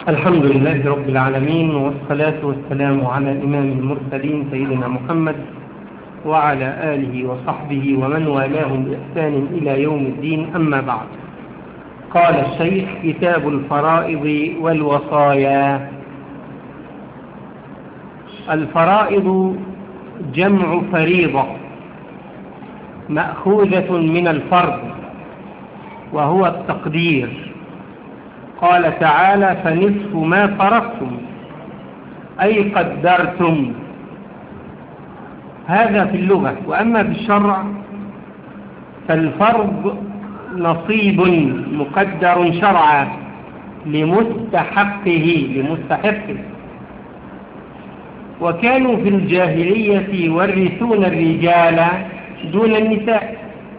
الحمد لله رب العالمين والصلاة والسلام على إمام المرسلين سيدنا محمد وعلى آله وصحبه ومن والاهم بإحسان إلى يوم الدين أما بعد قال الشيخ كتاب الفرائض والوصايا الفرائض جمع فريضة مأخوذة من الفرض وهو التقدير قال تعالى فنصف ما فرضتم أي قدرتم هذا في اللغة وأما في الشرع فالفرض نصيب مقدر شرعا لمستحقه لمستحقه وكانوا في الجاهلية يورثون الرجال دون النساء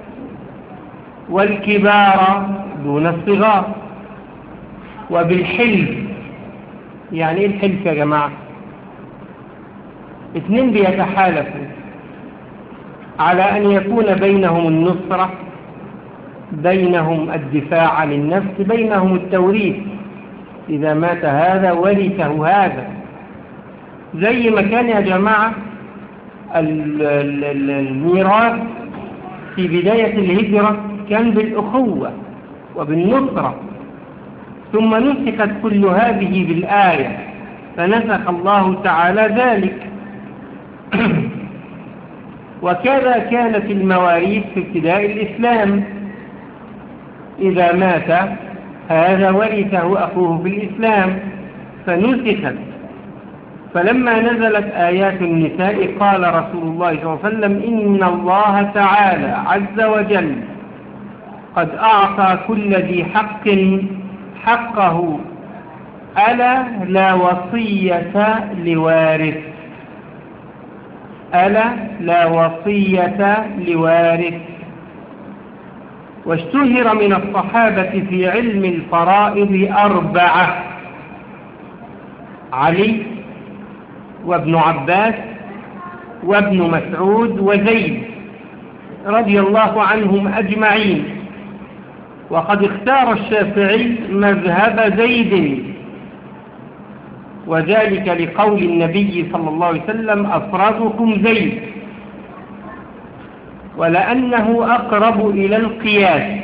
والكبار دون الصغار وبالحلف يعني ايه الحلف يا جماعة اثنين بيتحالفوا على ان يكون بينهم النصرة بينهم الدفاع عن النفس بينهم التوريث اذا مات هذا ورثه هذا زي ما كان يا جماعة الميراث في بداية الهجرة كان بالأخوة وبالنصرة ثم نسخت كل هذه بالآية فنسخ الله تعالى ذلك وكذا كانت المواريث في ابتداء الإسلام إذا مات هذا ورثه أخوه في الإسلام فنسخت فلما نزلت آيات النساء قال رسول الله صلى الله عليه وسلم إن الله تعالى عز وجل قد أعطى كل ذي حق حقه ألا لا وصية لوارث ألا لا وصية لوارث واشتهر من الصحابة في علم الفرائض أربعة علي وابن عباس وابن مسعود وزيد رضي الله عنهم أجمعين وقد اختار الشافعي مذهب زيد وذلك لقول النبي صلى الله عليه وسلم أفرادكم زيد ولأنه أقرب إلى القياس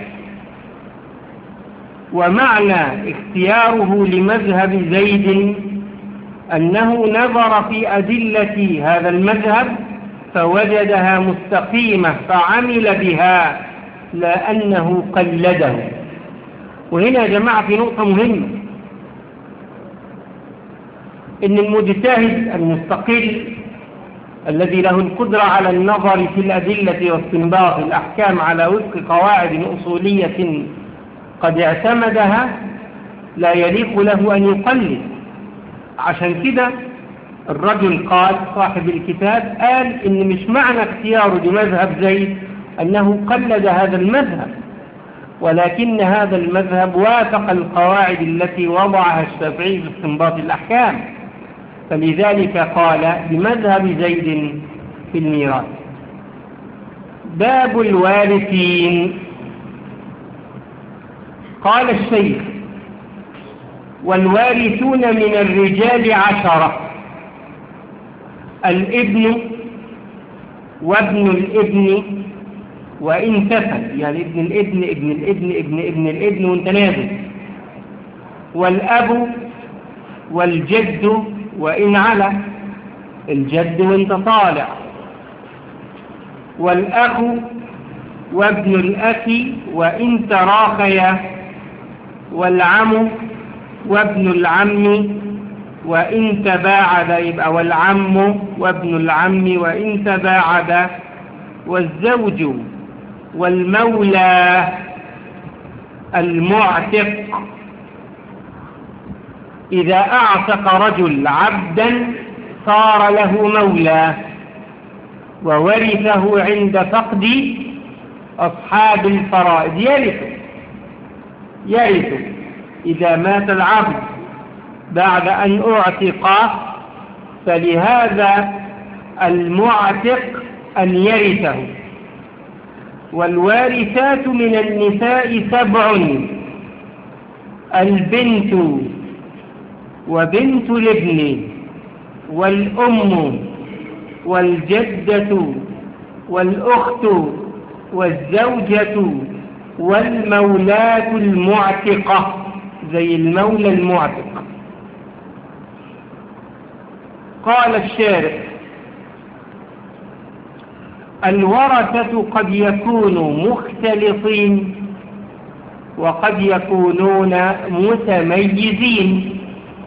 ومعنى اختياره لمذهب زيد أنه نظر في أدلة هذا المذهب فوجدها مستقيمة فعمل بها لا أنه قلده وهنا يا جماعة في نقطة مهمة إن المجتهد المستقل الذي له القدرة على النظر في الأدلة واستنباط الأحكام على وفق قواعد أصولية قد اعتمدها لا يليق له أن يقلد عشان كده الرجل قال صاحب الكتاب قال إن مش معنى اختياره لمذهب زيد أنه قلد هذا المذهب ولكن هذا المذهب وافق القواعد التي وضعها الشافعي في استنباط الأحكام فلذلك قال بمذهب زيد في الميراث باب الوارثين قال الشيخ والوارثون من الرجال عشرة الابن وابن الابن وإن كفل يعني ابن الابن ابن الابن ابن ابن الابن وانت نازل والأب والجد وإن على الجد وانت طالع والأخ وابن الأخ وإن تراخيا والعم وابن العم وإن تباعد يبقى والعم وابن العم وإن تباعد والزوج والمولى المعتق إذا أعتق رجل عبدا صار له مولى وورثه عند فقد أصحاب الفرائض يرث يرث إذا مات العبد بعد أن أعتق فلهذا المعتق أن يرثه والوارثات من النساء سبع البنت وبنت الابن والأم والجدة والأخت والزوجة والمولاة المعتقة زي المولى المعتق قال الشارع الورثة قد يكونوا مختلطين وقد يكونون متميزين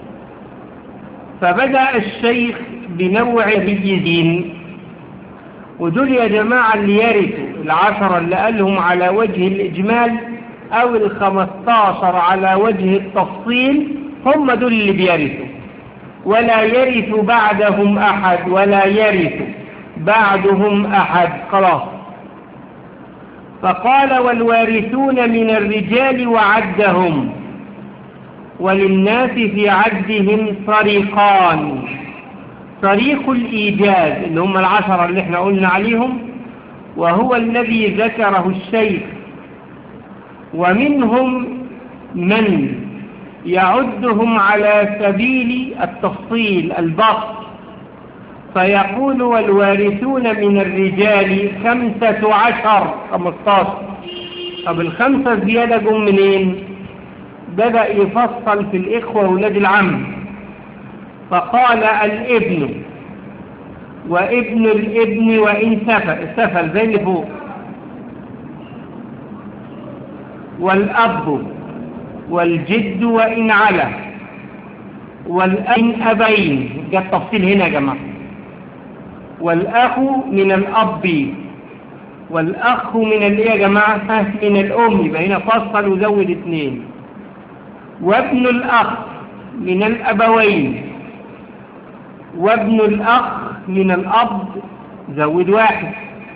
فبدأ الشيخ بنوع ميزين ودول يا جماعة اللي يرثوا العشرة اللي قالهم على وجه الإجمال أو الخمستاشر على وجه التفصيل هم دول اللي بيرثوا ولا يرث بعدهم أحد ولا يرث بعدهم أحد خلاص فقال والوارثون من الرجال وعدهم وللناس في عدهم طريقان طريق الإيجاز اللي هم العشرة اللي احنا قلنا عليهم وهو الذي ذكره الشيخ ومنهم من يعدهم على سبيل التفصيل البسط فيقول والوارثون من الرجال خمسة عشر خمستاشر طب الخمسة زيادة جم منين بدأ يفصل في الإخوة ولاد العم فقال الابن وابن الابن وإن سفل, سفل زي اللي فوق والأب والجد وإن على والأن أبين جاء التفصيل هنا يا جماعة والأخ من الأب والأخ من الإيه يا جماعة من الأم يبقى هنا فصل وزود اثنين وابن الأخ من الأبوين وابن الأخ من الأب زود واحد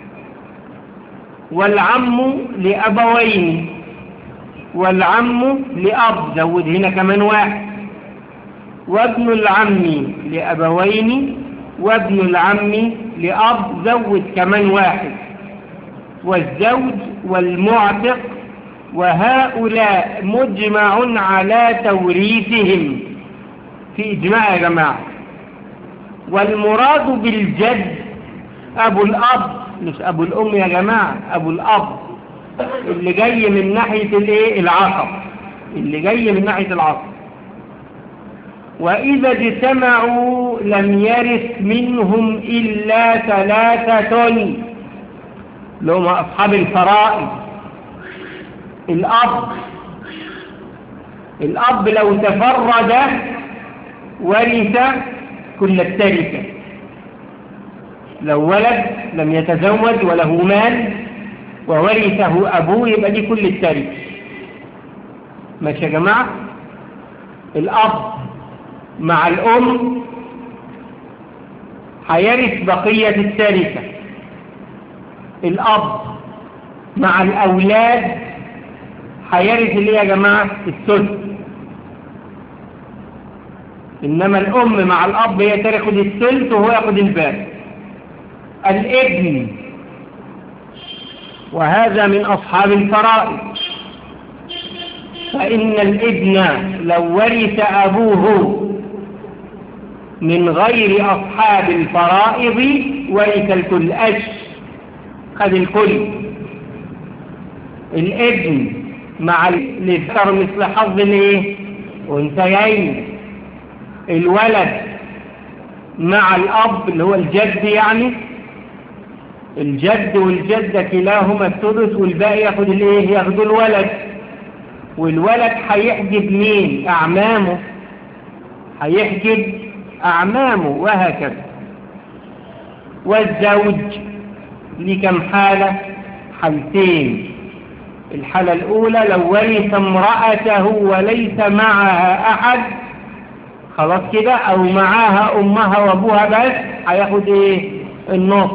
والعم لأبوين والعم لأب زود هنا كمان واحد وابن العم لأبوين وابن العم لأب زود كمان واحد والزوج والمعتق وهؤلاء مجمع على توريثهم في إجماع يا جماعة والمراد بالجد أبو الأب مش أبو الأم يا جماعة أبو الأب اللي جاي من ناحية الايه العصب اللي جاي من ناحية العصب وإذا اجتمعوا لم يرث منهم إلا ثلاثة لهم أصحاب الفرائض الأب الأب لو تفرد ورث كل التركة لو ولد لم يتزوج وله مال وورثه أبوه يبقى دي كل التركة ماشي يا جماعة الأب مع الأم هيرث بقية التركة الأب مع الأولاد هيرث اللي يا جماعة الثلث إنما الأم مع الأب هي تاخد الثلث وهو ياخد الباقي الابن وهذا من أصحاب الفرائض فإن الابن لو ورث أبوه من غير أصحاب الفرائض ورث الكل أش خذ الكل الابن مع الذكر مثل حظ الايه وانتيين الولد مع الأب اللي هو الجد يعني الجد والجدة كلاهما الثلث والباقي ياخد الايه ياخد الولد والولد هيحجب مين أعمامه هيحجب أعمامه وهكذا والزوج لكم حالة حالتين الحالة الأولى لو ورث امرأته وليس معها أحد خلاص كده أو معاها أمها وأبوها بس هياخد إيه النص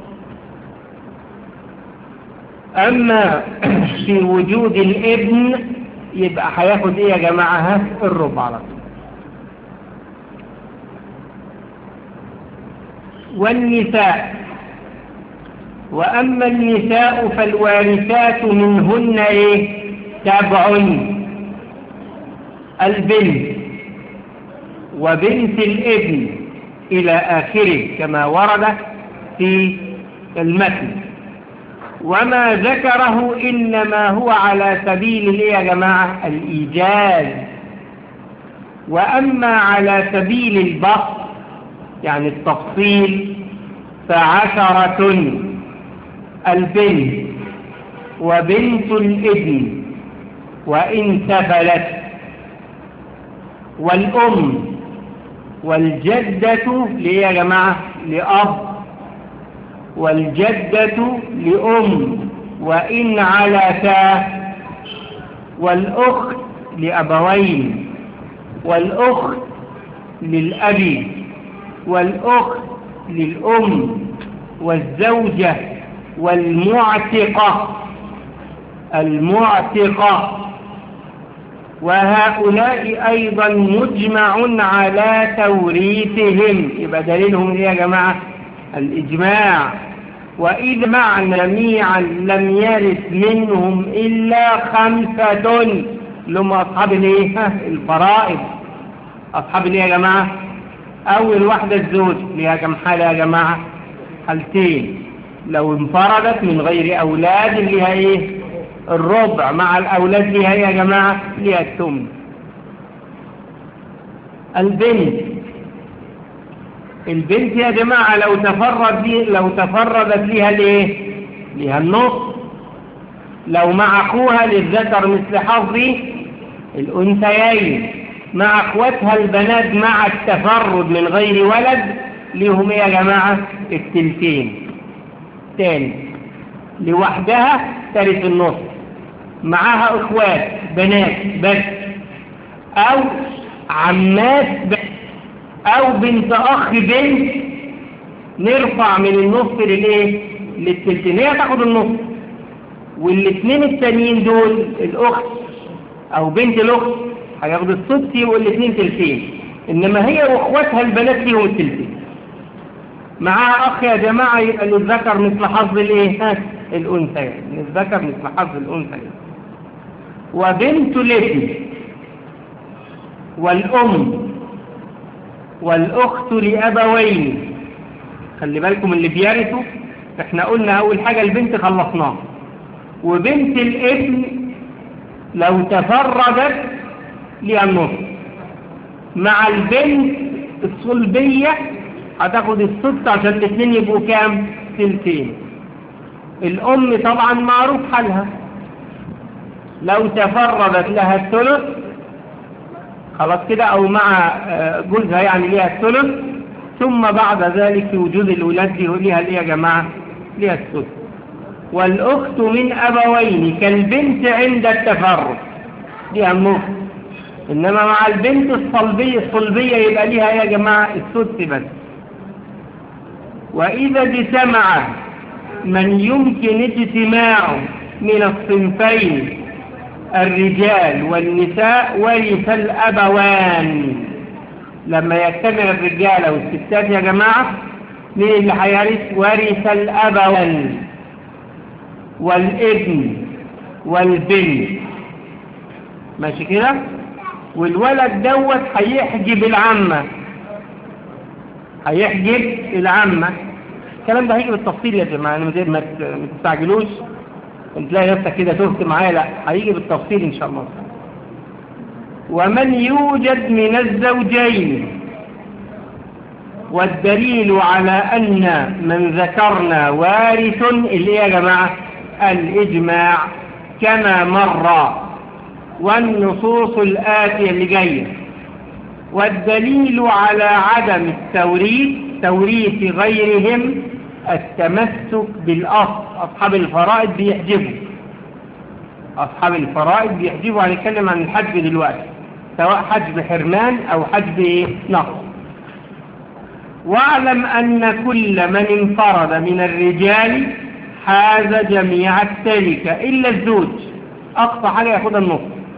أما في وجود الابن يبقى هياخد إيه يا جماعة الربع على طول والنساء وأما النساء فالوارثات منهن إيه تبع البنت وبنت الابن إلى آخره كما ورد في المتن وما ذكره إنما هو على سبيل الايه يا جماعة الإيجاز وأما على سبيل البسط يعني التفصيل فعشرة البنت وبنت الابن وإن سفلت والأم والجدة ليه يا جماعة لأب والجدة لأم وإن علتا والأخت لأبوين والأخت للأب والأخت للأم والزوجة والمعتقة المعتقة وهؤلاء أيضا مجمع على توريثهم يبقى دليلهم يا جماعة الإجماع وإذا مع جميعا لم يرث منهم إلا خمسة لهم أصحاب الايه الفرائض أصحاب الايه يا جماعة أول واحدة الزوج ليها كم حالة يا جماعة حالتين لو انفردت من غير أولاد لها إيه الربع مع الأولاد لها يا جماعة لها الثمن البنت البنت يا جماعة لو تفرد لي لو تفردت لها الايه لها النص لو مع اخوها للذكر مثل حظ الانثيين مع اخواتها البنات مع التفرد من غير ولد ليهم ايه يا جماعة التلتين تاني لوحدها ترث النص معاها اخوات بنات بس او عمات بس او بنت اخ بنت نرفع من النص للايه للتلتين هي تاخد النص والاثنين التانيين دول الاخت او بنت الاخت هياخد السدس والاثنين تلتين انما هي واخواتها البنات ليهم التلتين معاها اخ يا جماعه يبقى للذكر مثل حظ الايه الانثى للذكر مثل حظ الانثى وبنت الابن والام والأخت لأبوين خلي بالكم اللي بيرثوا احنا قلنا أول حاجة البنت خلصناها وبنت الابن لو تفردت ليها النص مع البنت الصلبية هتاخد الست عشان الاثنين يبقوا كام سلسين الأم طبعا معروف حالها لو تفردت لها الثلث خلاص كده او مع جوزها يعني ليها الثلث ثم بعد ذلك في وجود الولاد دي ليها ايه يا جماعه ليها الثلث والاخت من ابوين كالبنت عند التفرد ليها النص انما مع البنت الصلبيه الصلبيه يبقى ليها يا جماعه الثلث بس واذا اجتمع من يمكن اجتماعه من الصنفين الرجال والنساء ورث الأبوان لما يجتمع الرجال والستات يا جماعة مين اللي هيرث ورث الأبوان والابن والبنت ماشي كده والولد دوت هيحجب العمة هيحجب العمة الكلام ده هيجي بالتفصيل يا جماعة ما تستعجلوش تلاقي نفسك كده تهت معايا لا هيجي بالتفصيل ان شاء الله ومن يوجد من الزوجين والدليل على أن من ذكرنا وارث اللي يا جماعة الإجماع كما مر والنصوص الآتية اللي جاية والدليل على عدم التوريث توريث غيرهم التمسك بالأصل أصحاب الفرائض بيحجبوا أصحاب الفرائض بيحجبوا هنتكلم عن الحجب دلوقتي سواء حجب حرمان أو حجب نقص واعلم أن كل من انفرد من الرجال حاز جميع التركة إلا الزوج أقصى حاجة ياخد النص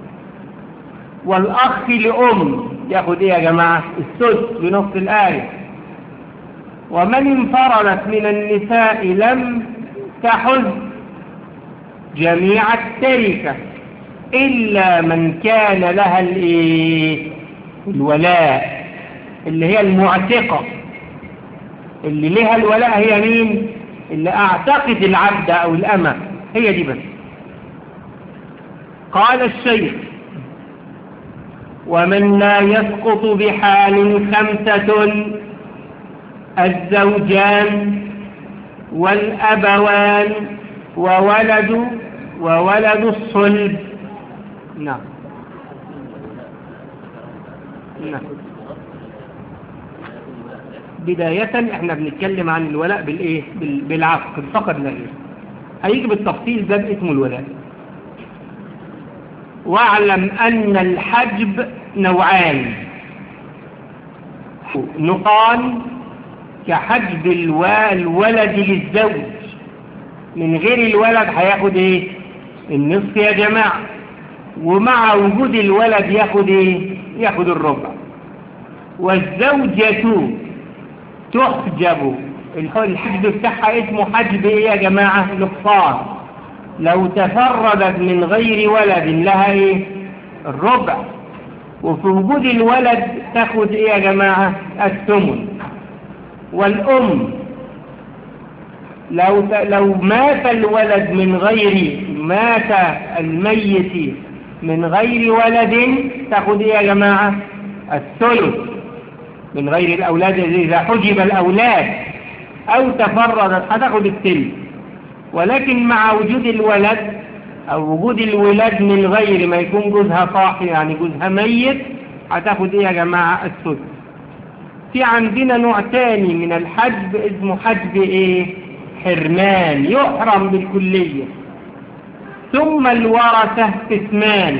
والأخ لأم ياخد إيه يا جماعة السدس بنص الآية ومن انفردت من النساء لم تحز جميع التركة إلا من كان لها الإيه؟ الولاء اللي هي المعتقة اللي لها الولاء هي مين اللي اعتقد العبد او الامة هي دي بس قال الشيخ ومن لا يسقط بحال خمسة الزوجان والأبوان وولد وولد الصلب نعم نعم بداية احنا بنتكلم عن الولاء بالايه بالعقد فقط لا ايه هيجي بالتفصيل ده اسمه الولاء واعلم ان الحجب نوعان نقال كحجب الولد للزوج من غير الولد هياخد ايه النصف يا جماعة ومع وجود الولد ياخد ايه ياخد الربع والزوجة تحجب الحجب بتاعها اسمه حجب ايه يا جماعة نقصان لو تفردت من غير ولد لها ايه الربع وفي وجود الولد تاخد ايه يا جماعة الثمن والأم لو لو مات الولد من غير مات الميت من غير ولد تاخد ايه يا جماعة الثلث من غير الأولاد إذا حجب الأولاد أو تفردت هتاخد الثلث ولكن مع وجود الولد أو وجود الولاد من غير ما يكون جوزها صاحي يعني جوزها ميت هتاخد ايه يا جماعة الثلث في عندنا نوع تاني من الحجب اسمه حجب ايه حرمان يحرم بالكلية ثم الورثة قسمان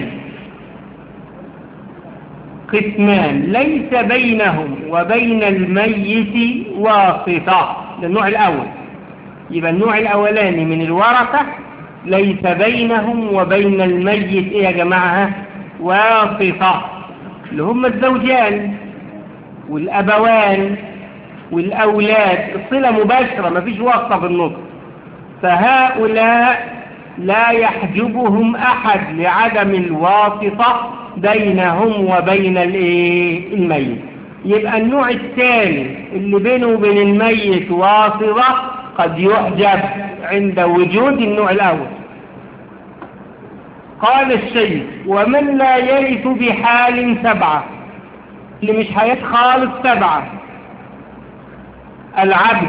قسمان ليس بينهم وبين الميت واسطة ده النوع الأول يبقى النوع الأولاني من الورثة ليس بينهم وبين الميت ايه يا جماعة واسطة اللي هم الزوجان والأبوان والأولاد الصلة مباشرة ما فيش واسطة في النص فهؤلاء لا يحجبهم أحد لعدم الواسطة بينهم وبين الميت يبقى النوع الثاني اللي بينه وبين الميت واسطة قد يحجب عند وجود النوع الأول قال الشيخ ومن لا يرث بحال سبعة اللي مش هيدخل سبعة العبد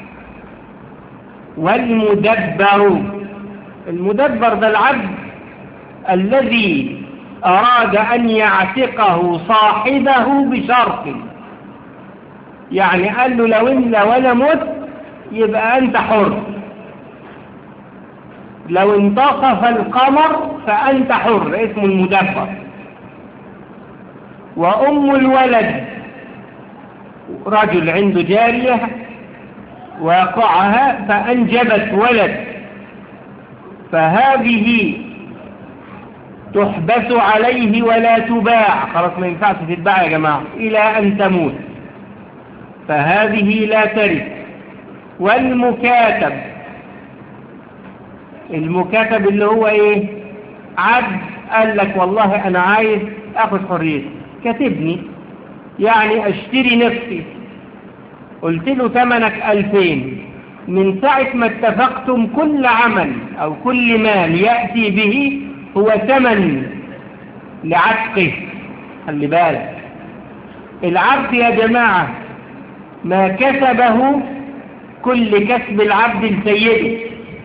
والمدبر المدبر ده العبد الذي أراد أن يعتقه صاحبه بشرط يعني قال له لو إلا ولا مت يبقى أنت حر لو انتصف القمر فأنت حر اسمه المدبر وأم الولد رجل عنده جارية وقعها فأنجبت ولد فهذه تحبس عليه ولا تباع خلاص ما ينفعش تتباع يا جماعة إلى أن تموت فهذه لا ترث والمكاتب المكاتب اللي هو ايه عبد قال لك والله انا عايز اخذ حريتي كاتبني يعني اشتري نفسي قلت له ثمنك ألفين من ساعة ما اتفقتم كل عمل أو كل مال يأتي به هو ثمن لعتقه خلي بالك العبد يا جماعة ما كسبه كل كسب العبد لسيده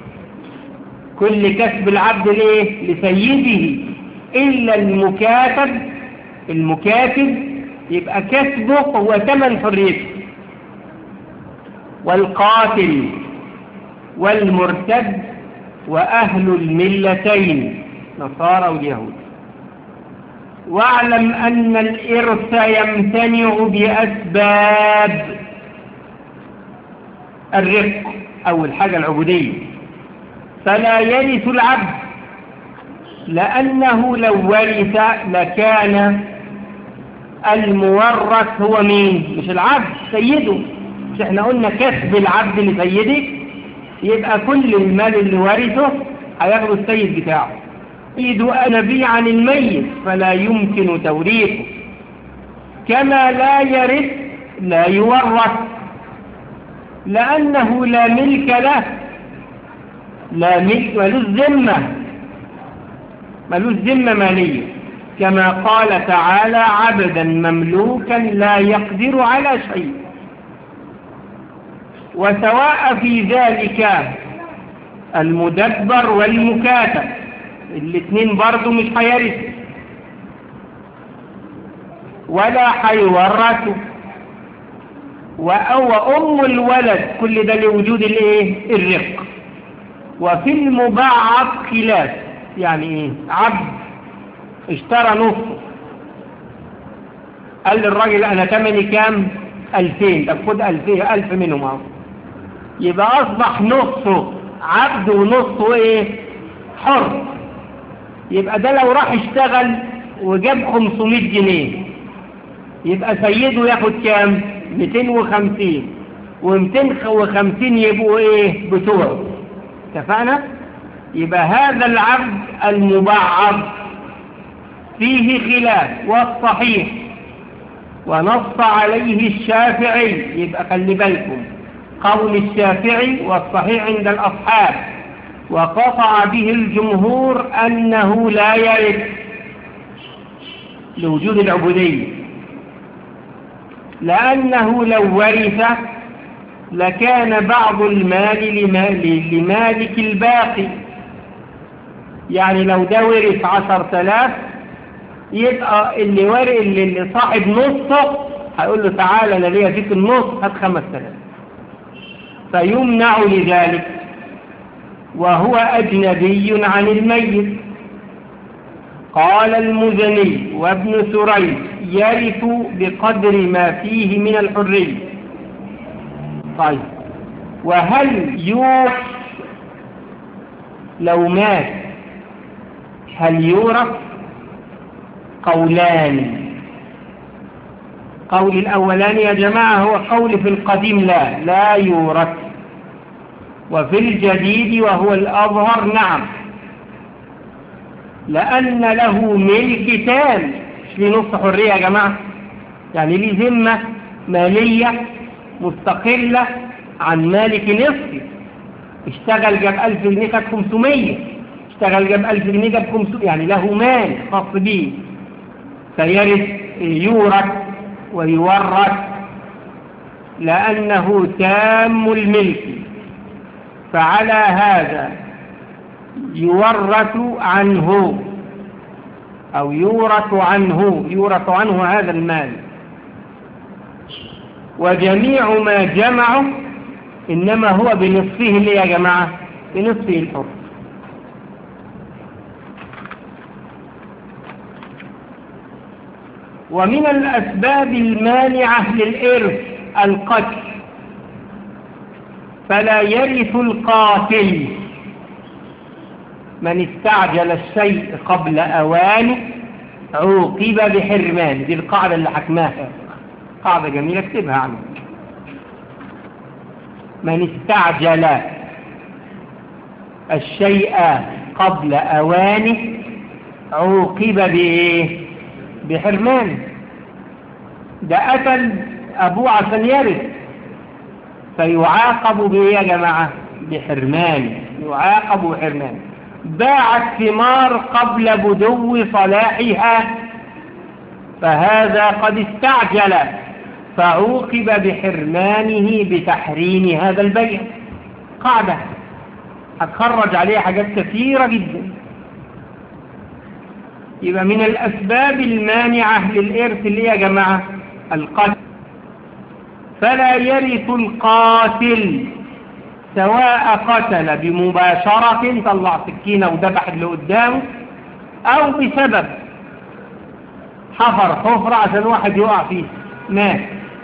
كل كسب العبد ليه لسيده إلا المكاتب المكاتب يبقى كسبه هو ثمن حريته والقاتل والمرتد وأهل الملتين نصارى واليهود واعلم أن الإرث يمتنع بأسباب الرفق أو الحاجة العبودية فلا يرث العبد لأنه لو ورث لكان المورث هو مين مش العبد سيده مش احنا قلنا كسب العبد لسيده يبقى كل المال اللي ورثه هياخده السيد بتاعه سيد نبي عن الميت فلا يمكن توريثه كما لا يرث لا يورث لأنه لا ملك له لا ملك ملوش ذمة ملوش ذمة مالية كما قال تعالى عبدا مملوكا لا يقدر على شيء وسواء في ذلك المدبر والمكاتب الاثنين برضو مش هيرثوا ولا حيورثوا وأم الولد كل ده لوجود الايه الرق وفي المبعض خلاف يعني ايه عبد اشترى نصه قال للراجل انا تمني كام الفين طب خد الفين الف منهم اهو يبقى اصبح نصه عبد ونصه ايه حر يبقى ده لو راح اشتغل وجاب 500 جنيه يبقى سيده ياخد كام 250 و250 يبقوا ايه بتوعه اتفقنا يبقى هذا العبد المبعض فيه خلاف والصحيح ونص عليه الشافعي يبقى خلي بالكم قول الشافعي والصحيح عند الأصحاب وقطع به الجمهور أنه لا يرث لوجود العبودية لأنه لو ورث لكان بعض المال لمالك الباقي يعني لو ده ورث عشر تلاف يبقى اللي ورق اللي, اللي صاحب نصه هيقول له تعالى انا ليا فيك النص هات خمس تلاف فيمنع لذلك وهو أجنبي عن الميت قال المزني وابن سريج يرث بقدر ما فيه من الحرية طيب وهل يورث لو مات هل يورث قولان قول الأولان يا جماعة هو قول في القديم لا لا يورث وفي الجديد وهو الأظهر نعم لأن له ملك تام مش ليه نص حرية يا جماعة يعني ليه ذمة مالية مستقلة عن مالك نصفي اشتغل جاب ألف جنيه كانت 500 اشتغل جاب ألف جنيه جاب 500 يعني له مال خاص به فيرث يورث ويورث لأنه تام الملك فعلى هذا يورث عنه أو يورث عنه يورث عنه هذا المال وجميع ما جمعه إنما هو بنصفه اللي يا جماعة بنصفه الحر ومن الأسباب المانعة للإرث القتل فلا يرث القاتل من استعجل الشيء قبل أوانه عوقب بحرمان دي القاعدة اللي حكماها قاعدة جميلة اكتبها عنه من استعجل الشيء قبل أوانه عوقب بإيه بحرمان ده قتل أبوه عشان يرث فيعاقب بإيه يا جماعة بحرمان يعاقب بحرمان باع الثمار قبل بدو صلاحها فهذا قد استعجل فعوقب بحرمانه بتحريم هذا البيع قاعدة هتخرج عليها حاجات كثيرة جدا يبقى من الأسباب المانعة للإرث اللي يا جماعة القتل فلا يرث القاتل سواء قتل بمباشرة طلع سكينة وذبح اللي قدامه أو بسبب حفر حفرة عشان واحد يقع فيه مات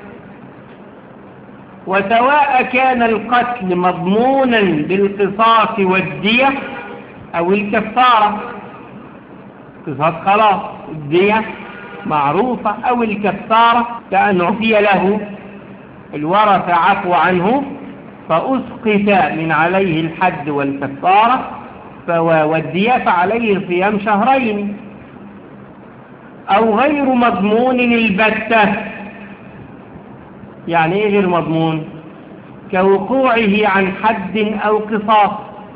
وسواء كان القتل مضمونا بالقصاص والدية أو الكفارة قصاص خلاص الدية معروفة أو الكفارة كأن عفي له الورث عفو عنه فأسقط من عليه الحد والكفارة والدية فعليه صيام شهرين أو غير مضمون البتة يعني ايه غير مضمون كوقوعه عن حد او قصاص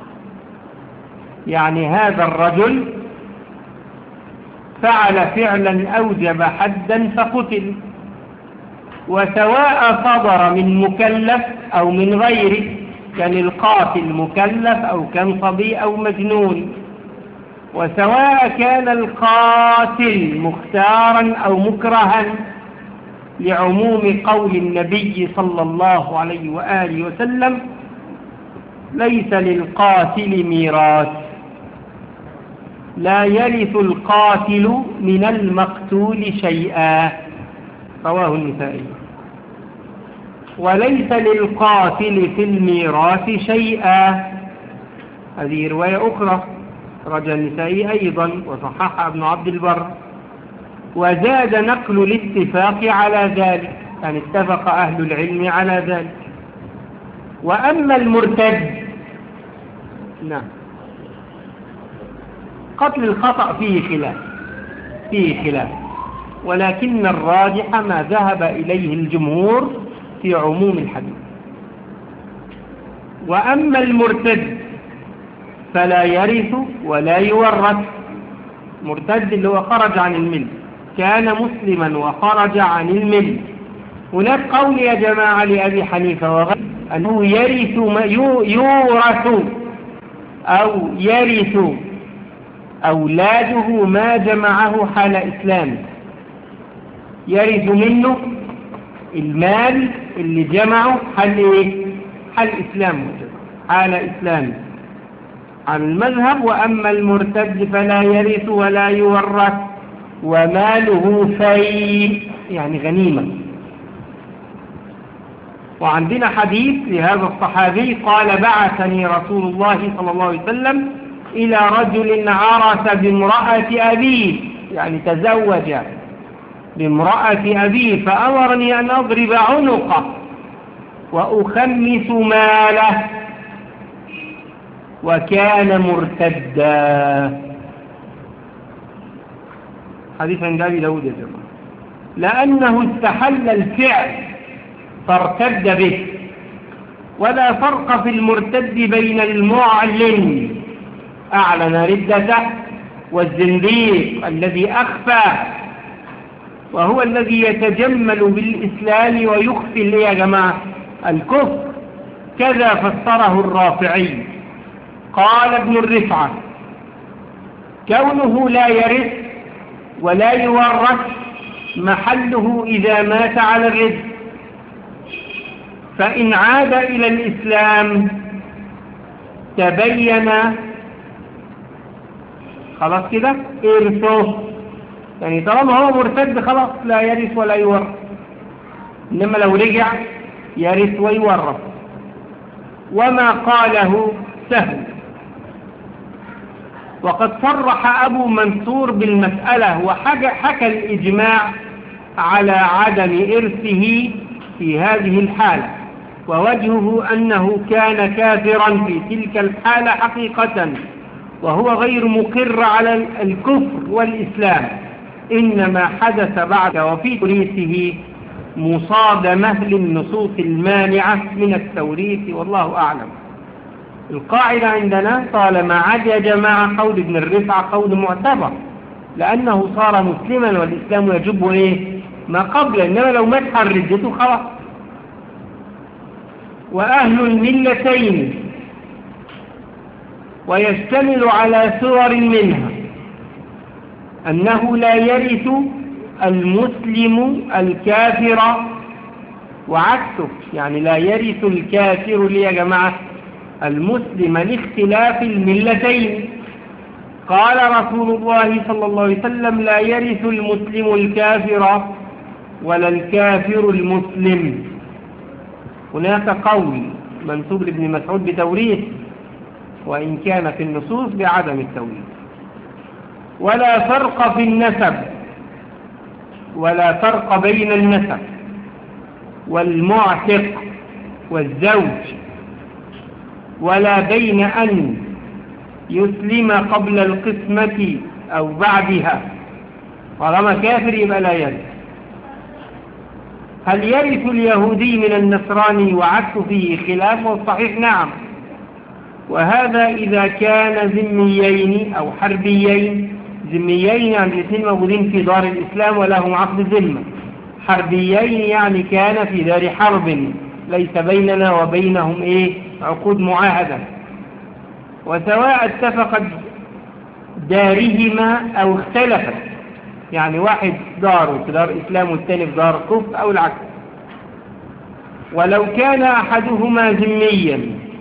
يعني هذا الرجل فعل فعلا اوجب حدا فقتل وسواء صدر من مكلف او من غيره كان القاتل مكلف او كان صبي او مجنون وسواء كان القاتل مختارا او مكرها لعموم قول النبي صلى الله عليه وآله وسلم ليس للقاتل ميراث لا يرث القاتل من المقتول شيئا رواه النسائي وليس للقاتل في الميراث شيئا هذه رواية أخرى رجى النسائي أيضا وصححها ابن عبد البر وزاد نقل الاتفاق على ذلك يعني اتفق أهل العلم على ذلك وأما المرتد نعم قتل الخطأ فيه خلاف فيه خلاف ولكن الراجح ما ذهب إليه الجمهور في عموم الحديث وأما المرتد فلا يرث ولا يورث مرتد اللي هو خرج عن الملك كان مسلما وخرج عن الملك هناك قول يا جماعة لأبي حنيفة وغيره أنه يرث ما يورث أو يرث أولاده ما جمعه حال إسلامه يرث منه المال اللي جمعه حال إيه؟ حال إسلامه حال إسلامه عن المذهب وأما المرتد فلا يرث ولا يورث وماله في يعني غنيمة وعندنا حديث لهذا الصحابي قال بعثني رسول الله صلى الله عليه وسلم إلى رجل عرس بامرأة أبيه يعني تزوج بامرأة أبيه فأمرني أن أضرب عنقه وأخمس ماله وكان مرتدا حديث عند أبي داود يا جماعة لأنه استحل الفعل فارتد به ولا فرق في المرتد بين المعلن أعلن ردته والزنديق الذي أخفى وهو الذي يتجمل بالإسلام ويخفي اللي يا جماعة الكفر كذا فسره الرافعي قال ابن الرفعة كونه لا يرث ولا يورث محله إذا مات على الرزق فإن عاد إلى الإسلام تبين خلاص كده إرثه يعني طالما هو مرتد خلاص لا يرث ولا يورث إنما لو رجع يرث ويورث وما قاله سهل وقد صرح أبو منصور بالمسألة وحكى الإجماع على عدم إرثه في هذه الحالة ووجهه أنه كان كافرا في تلك الحالة حقيقة وهو غير مقر على الكفر والإسلام إنما حدث بعد وفي توريثه مصادمة للنصوص المانعة من التوريث والله أعلم القاعدة عندنا طالما عجج مع قول ابن الرفع قول معتبر لأنه صار مسلما والإسلام يجب إيه ما قبل إنما لو مات حرجته خلاص وأهل الملتين ويشتمل على سور منها أنه لا يرث المسلم الكافر وعكسه يعني لا يرث الكافر لي يا جماعة المسلم لاختلاف الملتين قال رسول الله صلى الله عليه وسلم لا يرث المسلم الكافر ولا الكافر المسلم هناك قول منسوب لابن مسعود بتوريث وإن كان في النصوص بعدم التوريث ولا فرق في النسب ولا فرق بين النسب والمعتق والزوج ولا بين أن يسلم قبل القسمة أو بعدها طالما كافر يبقى لا يرث هل يرث اليهودي من النصراني وعكس فيه خلاف والصحيح نعم وهذا إذا كان ذميين أو حربيين ذميين يعني الاثنين موجودين في دار الإسلام ولهم عقد ذمة حربيين يعني كان في دار حرب ليس بيننا وبينهم إيه عقود معاهدة وسواء اتفقت دارهما أو اختلفت يعني واحد داره في دار إسلام والثاني في دار كفر أو العكس ولو كان أحدهما ذميا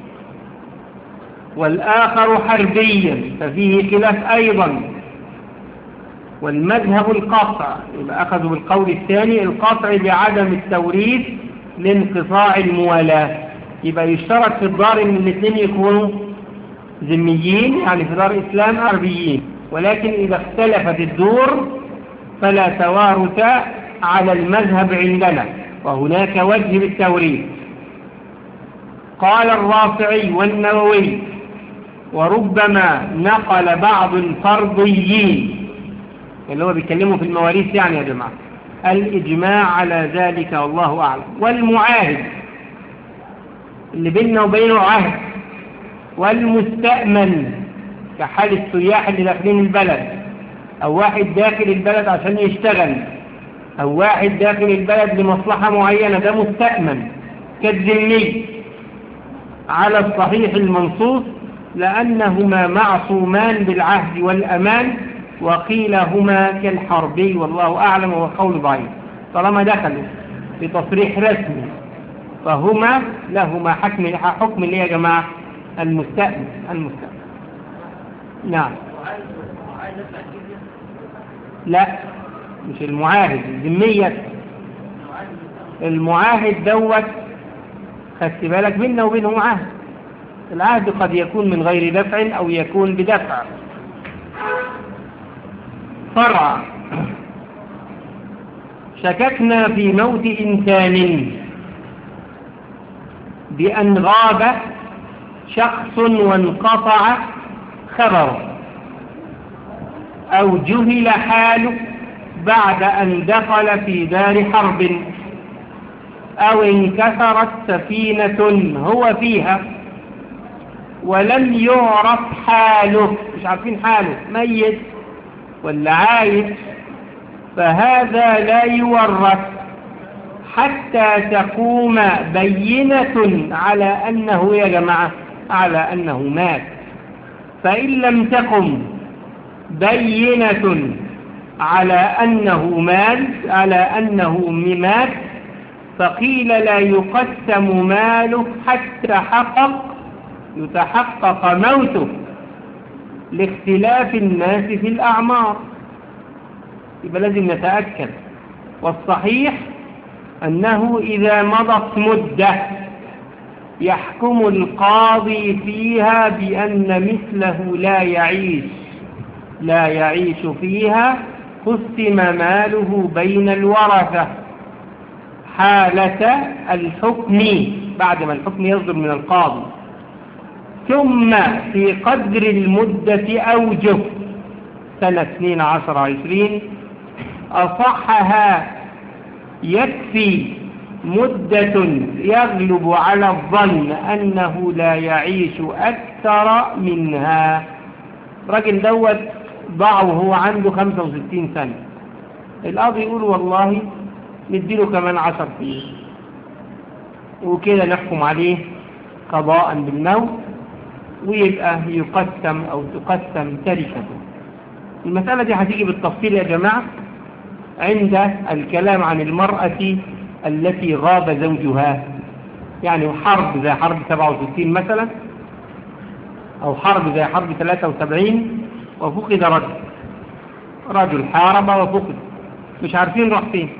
والآخر حربيا ففيه خلاف أيضا والمذهب القطع يبقى أخذوا بالقول الثاني القطع بعدم التوريث لانقطاع الموالاة يبقى يشترط في الدار ان الاثنين يكونوا ذميين يعني في دار إسلام عربيين ولكن إذا اختلفت الدور فلا توارث على المذهب عندنا وهناك وجه بالتوريث قال الرافعي والنووي وربما نقل بعض الفرضيين اللي هو بيتكلموا في المواريث يعني يا جماعة الإجماع على ذلك والله أعلم والمعاهد اللي بيننا وبينه عهد والمستأمن كحال السياح اللي داخلين البلد أو واحد داخل البلد عشان يشتغل أو واحد داخل البلد لمصلحة معينة ده مستأمن كالذمي على الصحيح المنصوص لأنهما معصومان بالعهد والأمان وقيل هما كالحربي والله أعلم وهو قول ضعيف طالما دخلوا في تصريح رسمي فهما لهما حكم حكم اللي يا جماعة المستأمن المستأمن نعم لا مش المعاهد الذمية المعاهد دوت خدت بالك بيننا وبينهم عهد العهد قد يكون من غير دفع أو يكون بدفع فرع شككنا في موت إنسان بأن غاب شخص وانقطع خبره أو جهل حاله بعد أن دخل في دار حرب أو انكسرت سفينة هو فيها ولم يعرف حاله مش عارفين حاله ميت ولا عايش فهذا لا يورث حتى تقوم بينة على أنه يا جماعة على أنه مات فإن لم تقم بينة على أنه مات على أنه مات فقيل لا يقسم ماله حتى حقق يتحقق موته لاختلاف الناس في الأعمار يبقى لازم نتأكد والصحيح أنه إذا مضت مدة يحكم القاضي فيها بأن مثله لا يعيش لا يعيش فيها قسم ماله بين الورثة حالة الحكم بعد ما الحكم يصدر من القاضي ثم في قدر المدة أوجه سنة 12 عشرين أصحها يكفي مدة يغلب على الظن أنه لا يعيش أكثر منها رجل دوت ضعه وهو عنده 65 سنة القاضي يقول والله نديله كمان عشر سنين وكده نحكم عليه قضاء بالموت ويبقى يقسم أو تقسم تركته المسألة دي هتيجي بالتفصيل يا جماعة عند الكلام عن المرأة التي غاب زوجها يعني حرب زي حرب 67 مثلا أو حرب زي حرب 73 وفقد رجل رجل حارب وفقد مش عارفين راح فين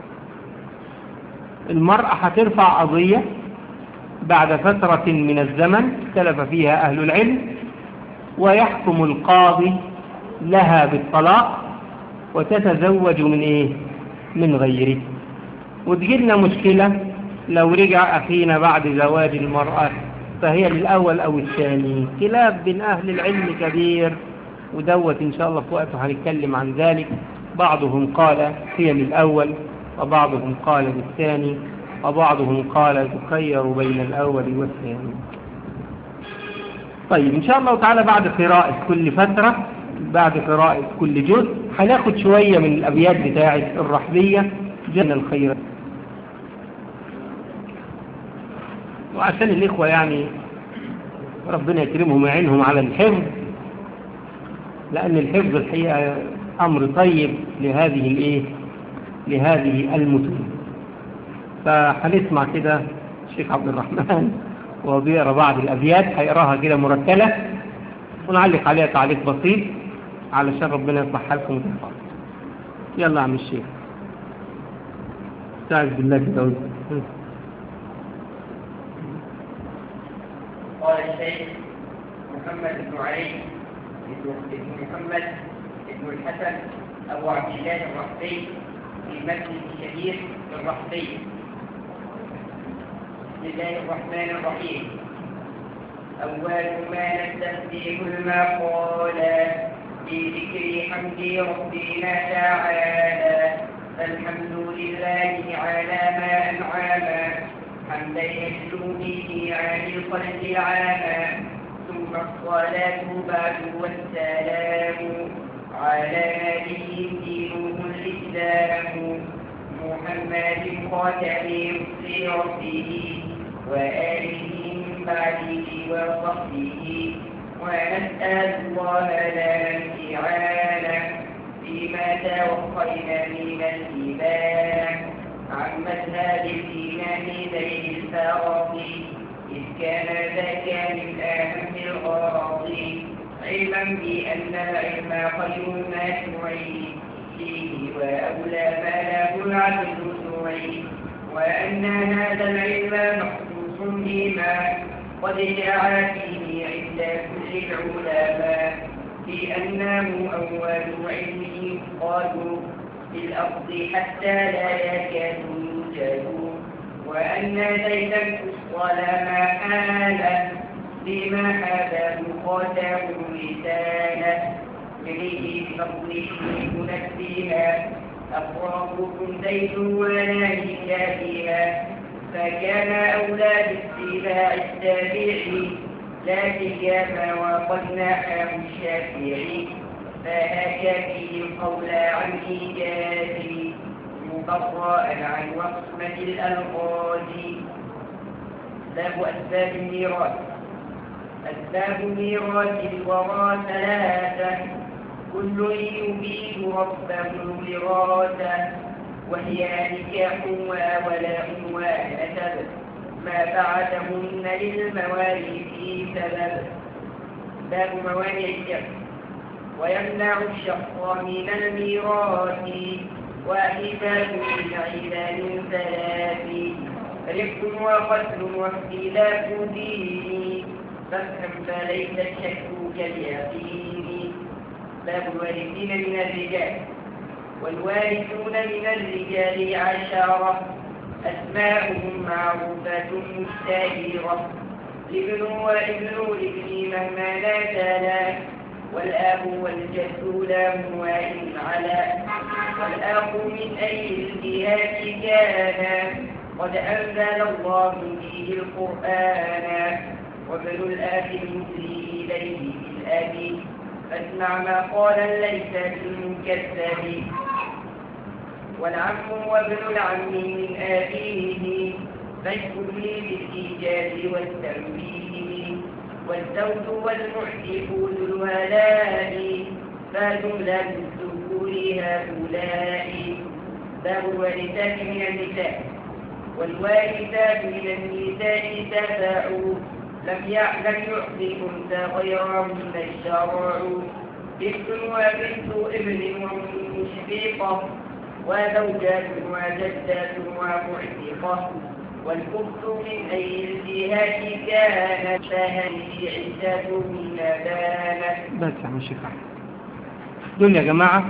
المرأة هترفع قضية بعد فترة من الزمن اختلف فيها أهل العلم ويحكم القاضي لها بالطلاق وتتزوج من إيه؟ من غيره وتجيلنا مشكلة لو رجع أخينا بعد زواج المرأة فهي للأول أو الثاني خلاف بين أهل العلم كبير ودوت إن شاء الله في وقته هنتكلم عن ذلك بعضهم قال هي للأول وبعضهم قال بالثاني وبعضهم قال تخير بين الأول والثاني طيب إن شاء الله تعالى بعد قراءة كل فترة بعد قراءة كل جزء هناخد شوية من الأبيات بتاعة الرحبية جنة الخير وعشان الإخوة يعني ربنا يكرمهم ويعينهم على الحفظ لأن الحفظ الحقيقة أمر طيب لهذه الإيه لهذه المتون فهنسمع كده الشيخ عبد الرحمن وهو بيقرا بعض الأبيات هيقراها كده مرتلة ونعلق عليها تعليق بسيط علشان ربنا يصلح حالكم وتنفعكم يلا يا عم الشيخ استعذ بالله كده قال الشيخ محمد بن علي بن محمد بن الحسن أبو عبد الله الرحبي في مسجد الشهير الرحبي بسم الله الرحمن الرحيم أول ما نستفتح المقال في ذكر حمد ربنا تعالى فالحمد لله على ما أنعم حمدا يشلو به عن الخلق العامة ثم الصلاة بعد والسلام على نبي دينه الإسلام محمد خاتم رسل ربه وآله من بعده وصحبه ونسأل الله لنا الإعانة فيما توخينا من الإيمان عن مذهب الإيمان ذي الفرق إذ كان ذاك من أهم الغراض علما بأن العلم خير ما سعي فيه وأولى ما له العبد سعي وأن هذا العلم مخصوص بما قد جاء فيه عند كل العلماء بأنه أول علم قالوا في الأرض حتى لا يكاد يوجد وأن زيدا الفصل ما حال بما هذا مخاته لسانه إليه بفضله منبها أقربكم زيد وناهيك بها فكان أولى باتباع التابع لا سيما وقد نحاه الشافعي فهاك فيه القول عن إيجازي مبرأ عن وصمة الألغاز باب أسباب الميراث أسباب ميراث الورى ثلاثة كل يبيد ربه وراثة وهي نكاح وولاء ونسب ما بعدهن للمواريث سبب باب موانع الجمع ويمنع الشق من الميراث وحساب من عباد ثلاث رفق وقتل واختلاف دين فافهم فليس الشك كاليقين باب الوارثين من الرجال والوارثون من الرجال عشرة أسماؤهم معروفة مشتهرة الابن وابن الابن مهما لا تلا والأب والجد له وإن على والأخ من أي الجهات كان قد أنزل الله فيه القرآن وابن الأخ المسيء إليه بالأب فاسمع ما قال ليس بالمكذب والعم وابن العم من أبيه فاشكر لي بالإيجاب والتنبيه والزوج والمعتق ذو الولاء فجملة الذكور هؤلاء باب الوارثات من النساء والوارثات من النساء تبعوا لم يعلم يعطي أنثى غيرهن الشرع بنت وبنت ابن ومشفقة وزوجات وجدات ومعتقة والكفر من أي الجهات كانت فهذه عدة من بانت بس يا عم الشيخ دول يا جماعة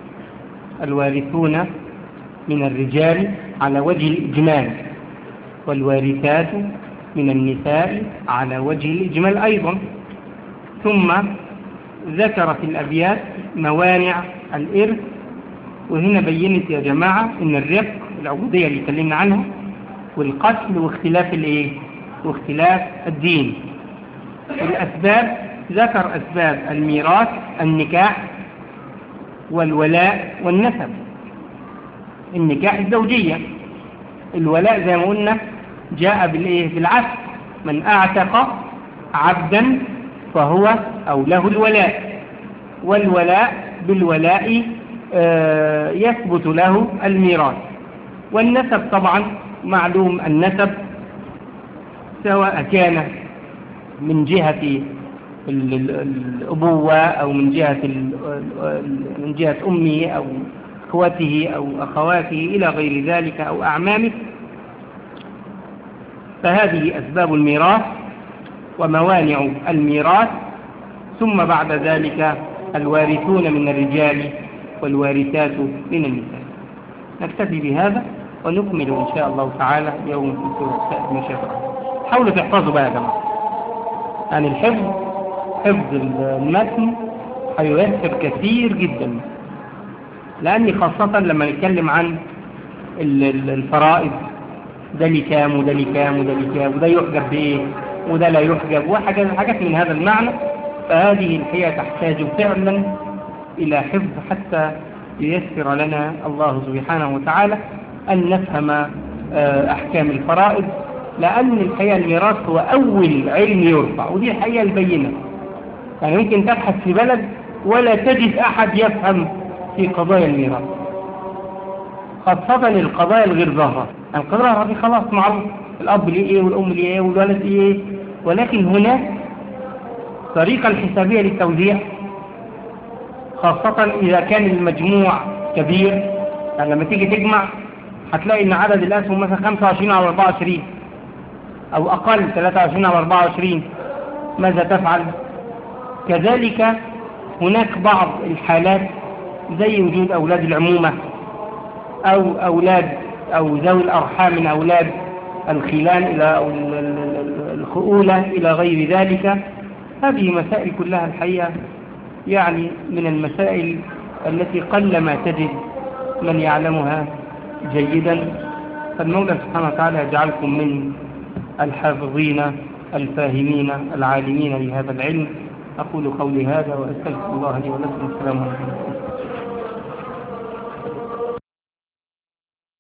الوارثون من الرجال على وجه الإجمال والوارثات من النساء على وجه الإجمال أيضا ثم ذكر في الأبيات موانع الإرث وهنا بينت يا جماعة ان الرق العبودية اللي اتكلمنا عنها والقتل واختلاف الايه واختلاف الدين الاسباب ذكر اسباب الميراث النكاح والولاء والنسب النكاح الزوجية الولاء زي ما قلنا جاء بالايه بالعكس من اعتق عبدا فهو او له الولاء والولاء بالولاء آه يثبت له الميراث والنسب طبعا معلوم النسب سواء كان من جهة الأبوة أو من جهة من جهة أمه أو أخوته أو أخواته إلى غير ذلك أو أعمامه فهذه أسباب الميراث وموانع الميراث ثم بعد ذلك الوارثون من الرجال والوارثات من النساء نكتفي بهذا ونكمل إن شاء الله تعالى يوم في سورة المشافة حاولوا تحفظوا بقى يا جماعة يعني الحفظ حفظ المتن هيؤثر كثير جدا لأني خاصة لما نتكلم عن الفرائض ده لي كام وده لي كام وده لي كام وده يحجب بإيه وده لا يحجب وحاجات حاجات من هذا المعنى فهذه الحياة تحتاج فعلا إلى حفظ حتى ييسر لنا الله سبحانه وتعالى أن نفهم أحكام الفرائض لأن الحقيقة الميراث هو أول علم يرفع ودي الحقيقة البينة يعني ممكن تبحث في بلد ولا تجد أحد يفهم في قضايا الميراث خاصة القضايا الغير ظاهرة القضايا دي خلاص معروف الأب ليه إيه والأم ليه إيه والولد إيه ولكن هناك طريقة الحسابية للتوزيع خاصة إذا كان المجموع كبير يعني لما تيجي تجمع هتلاقي إن عدد الأسهم مثلا 25 أو 24 أو أقل 23 أو 24 ماذا تفعل كذلك هناك بعض الحالات زي وجود أولاد العمومة أو أولاد أو ذوي الأرحام من أولاد الخلان إلى أو الخؤولة إلى غير ذلك هذه مسائل كلها الحقيقة يعني من المسائل التي قلما تجد من يعلمها جيدا فالمولى سبحانه وتعالى يجعلكم من الحافظين الفاهمين العالمين لهذا العلم أقول قولي هذا وأستغفر الله لي ولكم السلام عليكم